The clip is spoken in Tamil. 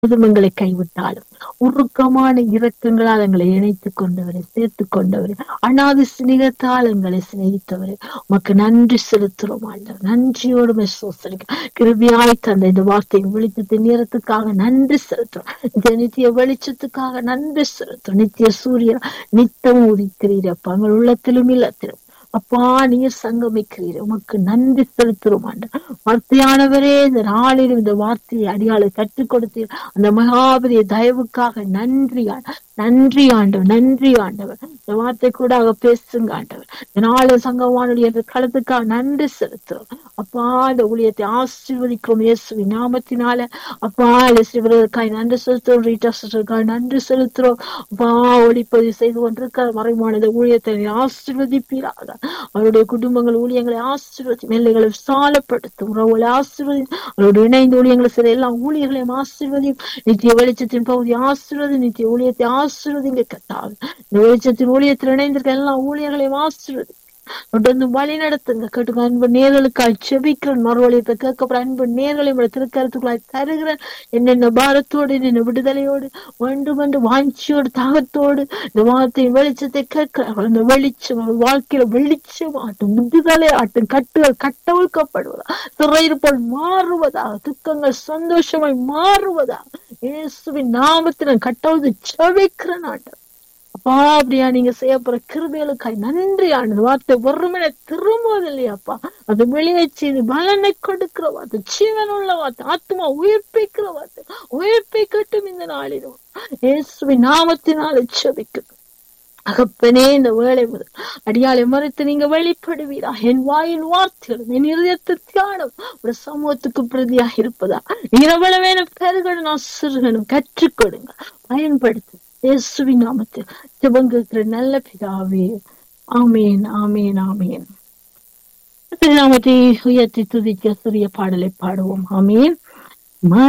முழுவதும் எங்களை கைவிட்டாலும் உருக்கமான இரக்கங்களால் எங்களை இணைத்துக் கொண்டவரை சேர்த்துக் கொண்டவரை அனாதி சிநேகத்தால் எங்களை சிநேகித்தவரை உமக்கு நன்றி செலுத்துறோம் ஆண்டவர் நன்றியோடு விசுவாசிக்க கிருபியாய் தந்த இந்த வார்த்தையை வெளிச்சத்தின் நேரத்துக்காக நன்றி செலுத்துறோம் இந்த நித்திய வெளிச்சத்துக்காக நன்றி செலுத்துறோம் நித்திய சூரியன் நித்தம் உதிக்கிறீரப்பா எங்கள் உள்ளத்திலும் இல்லத்திலும் அப்பா நீர் சங்கமிக்கிறீர் உமக்கு நன்றி செலுத்துறோம் ஆண்டவர் வார்த்தையானவரே இந்த நாளிலும் இந்த வார்த்தையை அடியாளை கற்றுக் கொடுத்தீர் அந்த மகாபரிய தயவுக்காக நன்றி ஆண்டவர் நன்றி ஆண்டவர் நன்றி ஆண்டவர் இந்த வார்த்தை கூட பேசுங்க ஆண்டவர் இந்த நாளு சங்கவானுடைய என்ற களத்துக்காக நன்றி செலுத்துறோம் அப்பா இந்த ஊழியத்தை ஆசீர்வதிக்கிறோம் இயேசுவின் நாமத்தினால அப்பா சிவருக்காய் நன்றி செலுத்துறோம் ரீட்டா சிஸ்டருக்காய் நன்றி செலுத்துறோம் அப்பா ஒளிப்பதிவு செய்து கொண்டிருக்கிற மறைமான இந்த ஊழியத்தை ஆசீர்வதிப்பீராக அவருடைய குடும்பங்கள் ஊழியங்களை ஆசீர்வதி எல்லைகளை விசாலப்படுத்தும் உறவுகளை ஆசீர்வதி அவருடைய இணைந்த ஊழியங்களை சில எல்லா ஊழியர்களையும் ஆசீர்வதி நித்திய வெளிச்சத்தின் பகுதி ஆசீர்வதி நித்திய ஊழியத்தை ஆசீர்வதிங்க கத்தாது இந்த வெளிச்சத்தின் ஊழியத்தில் இணைந்திருக்க எல்லா ஊழியர்களையும் ஆசீர்வதி தொடர்ந்து வழி நடத்துங்க கேட்டுக்க அன்பு நேர்களுக்காய் செபிக்கிறேன் மறுவழியத்தை கேட்கப்பட அன்பு நேர்களை திருக்கருத்துக்களாய் தருகிறேன் என்னென்ன பாரத்தோடு என்னென்ன விடுதலையோடு வேண்டும் என்று வாஞ்சியோடு தாகத்தோடு இந்த வார்த்தை வெளிச்சத்தை கேட்கிறார்கள் அந்த வெளிச்சம் அவர் வாழ்க்கையில வெளிச்சம் ஆட்டும் விடுதலை ஆட்டும் கட்டுகள் கட்டவிழ்க்கப்படுவதா சிறையிருப்போல் மாறுவதாக துக்கங்கள் சந்தோஷமாய் மாறுவதா இயேசுவின் நாமத்தின கட்டவது செவிக்கிற நாட்டம் அப்பா அப்படியா நீங்க செய்ய போற கிருபைகளுக்காய் நன்றி ஆனது வார்த்தை ஒருமனை திரும்புவதில்லையாப்பா அது வெளியே செய்து பலனை கொடுக்கிற வார்த்தை ஜீவன் உள்ள வார்த்தை ஆத்மா உயிர்ப்பிக்கிற வார்த்தை உயிர்ப்பிக்கட்டும் இந்த நாளிலும் இயேசுவின் நாமத்தினால செபிக்கும் அகப்பனே இந்த வேலை முதல் அடியாளை மறுத்து நீங்க வெளிப்படுவீரா என் வாயின் வார்த்தைகளும் என் இருதயத்து தியானம் ஒரு சமூகத்துக்கு பிரதியாக இருப்பதா இரவள வேணும் பெருகணும் நான் சிறுகணும் கற்றுக் கொடுங்க பயன்படுத்து இயேசுவின் நாமத்தில் ஜெபங்கிற நல்ல பிதாவே ஆமேன் ஆமேன் ஆமேன் நாமத்தை உயர்த்தி துதிக்க சிறிய பாடலை பாடுவோம் ஆமேன்